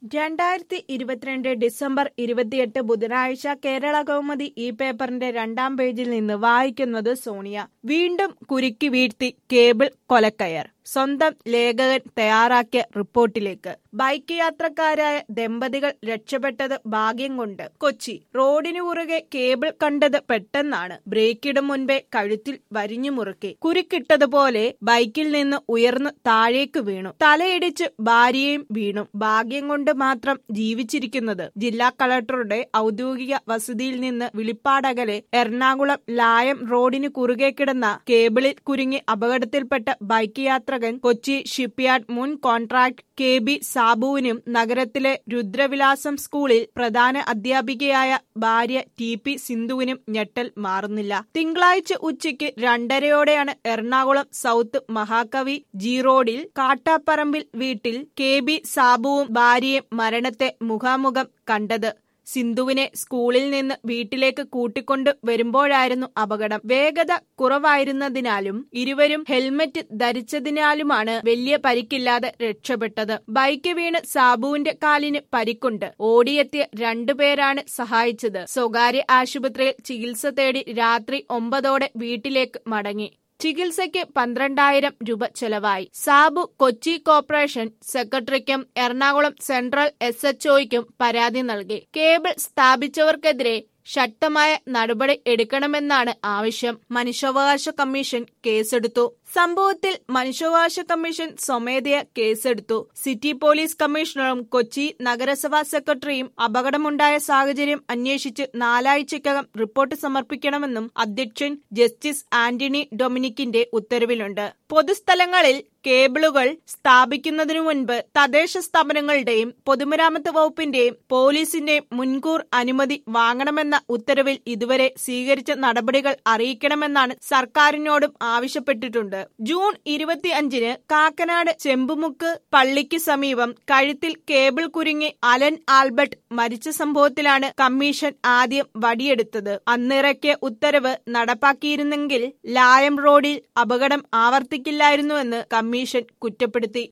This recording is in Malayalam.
രണ്ടായിരത്തി ഇരുപത്തിരണ്ട് ഡിസംബർ ഇരുപത്തിയെട്ട് ബുധനാഴ്ച കേരള കൗമുദി ഈ പേപ്പറിന്റെ രണ്ടാം പേജിൽ നിന്ന് വായിക്കുന്നത് സോണിയ വീണ്ടും കുരുക്കി വീഴ്ത്തി കേബിൾ കൊലക്കയർ സ്വന്തം ലേഖകൻ തയ്യാറാക്കിയ റിപ്പോർട്ടിലേക്ക് ബൈക്ക് യാത്രക്കാരായ ദമ്പതികൾ രക്ഷപ്പെട്ടത് ഭാഗ്യം കൊണ്ട് കൊച്ചി റോഡിനു കുറുകെ കേബിൾ കണ്ടത് പെട്ടെന്നാണ് ബ്രേക്കിടും മുൻപേ കഴുത്തിൽ വരിഞ്ഞു മുറുക്കി കുരുക്കിട്ടതുപോലെ ബൈക്കിൽ നിന്ന് ഉയർന്നു താഴേക്ക് വീണു തലയിടിച്ച് ഭാര്യയും വീണു ഭാഗ്യം കൊണ്ട് മാത്രം ജീവിച്ചിരിക്കുന്നത് ജില്ലാ കളക്ടറുടെ ഔദ്യോഗിക വസതിയിൽ നിന്ന് വിളിപ്പാടകലെ എറണാകുളം ലായം റോഡിന് കുറുകെ കിടന്ന കേബിളിൽ കുരുങ്ങി അപകടത്തിൽപ്പെട്ട ബൈക്ക് യാത്രകൻ കൊച്ചി ഷിപ്പ്യാർഡ് മുൻ കോൺട്രാക്ട് കെ ബി സാബുവിനും നഗരത്തിലെ രുദ്രവിലാസം സ്കൂളിൽ പ്രധാന അധ്യാപികയായ ഭാര്യ ടി പി സിന്ധുവിനും ഞെട്ടൽ മാറുന്നില്ല തിങ്കളാഴ്ച ഉച്ചയ്ക്ക് രണ്ടരയോടെയാണ് എറണാകുളം സൗത്ത് മഹാകവി ജി റോഡിൽ കാട്ടാപ്പറമ്പിൽ വീട്ടിൽ കെ ബി സാബുവും ഭാര്യയും മരണത്തെ മുഖാമുഖം കണ്ടത് സിന്ധുവിനെ സ്കൂളിൽ നിന്ന് വീട്ടിലേക്ക് കൂട്ടിക്കൊണ്ടു വരുമ്പോഴായിരുന്നു അപകടം വേഗത കുറവായിരുന്നതിനാലും ഇരുവരും ഹെൽമറ്റ് ധരിച്ചതിനാലുമാണ് വലിയ പരിക്കില്ലാതെ രക്ഷപ്പെട്ടത് ബൈക്ക് വീണ് സാബുവിന്റെ കാലിന് പരിക്കുണ്ട് ഓടിയെത്തിയ രണ്ടുപേരാണ് സഹായിച്ചത് സ്വകാര്യ ആശുപത്രിയിൽ ചികിത്സ തേടി രാത്രി ഒമ്പതോടെ വീട്ടിലേക്ക് മടങ്ങി ചികിത്സയ്ക്ക് പന്ത്രണ്ടായിരം രൂപ ചെലവായി സാബു കൊച്ചി കോർപ്പറേഷൻ സെക്രട്ടറിക്കും എറണാകുളം സെൻട്രൽ എസ് എച്ച്ഒയ്ക്കും പരാതി നൽകി കേബിൾ സ്ഥാപിച്ചവർക്കെതിരെ ശക്തമായ നടപടി എടുക്കണമെന്നാണ് ആവശ്യം മനുഷ്യാവകാശ കമ്മീഷൻ കേസെടുത്തു സംഭവത്തിൽ മനുഷ്യാവകാശ കമ്മീഷൻ സ്വമേധയാ കേസെടുത്തു സിറ്റി പോലീസ് കമ്മീഷണറും കൊച്ചി നഗരസഭാ സെക്രട്ടറിയും അപകടമുണ്ടായ സാഹചര്യം അന്വേഷിച്ച് നാലാഴ്ചക്കകം റിപ്പോർട്ട് സമർപ്പിക്കണമെന്നും അധ്യക്ഷൻ ജസ്റ്റിസ് ആന്റണി ഡൊമിനിക്കിന്റെ ഉത്തരവിലുണ്ട് പൊതുസ്ഥലങ്ങളിൽ കേബിളുകൾ സ്ഥാപിക്കുന്നതിനു മുൻപ് തദ്ദേശ സ്ഥാപനങ്ങളുടെയും പൊതുമരാമത്ത് വകുപ്പിന്റെയും പോലീസിന്റെയും മുൻകൂർ അനുമതി വാങ്ങണമെന്ന ഉത്തരവിൽ ഇതുവരെ സ്വീകരിച്ച നടപടികൾ അറിയിക്കണമെന്നാണ് സർക്കാരിനോടും ആവശ്യപ്പെട്ടിട്ടുണ്ട് ജൂൺ ഇരുപത്തിയഞ്ചിന് കാക്കനാട് ചെമ്പുമുക്ക് പള്ളിക്ക് സമീപം കഴുത്തിൽ കേബിൾ കുരുങ്ങി അലൻ ആൽബർട്ട് മരിച്ച സംഭവത്തിലാണ് കമ്മീഷൻ ആദ്യം വടിയെടുത്തത് അന്നിറക്കിയ ഉത്തരവ് നടപ്പാക്കിയിരുന്നെങ്കിൽ ലായം റോഡിൽ അപകടം ആവർത്തിക്കില്ലായിരുന്നുവെന്ന് കമ്മീഷൻ കുറ്റപ്പെടുത്തി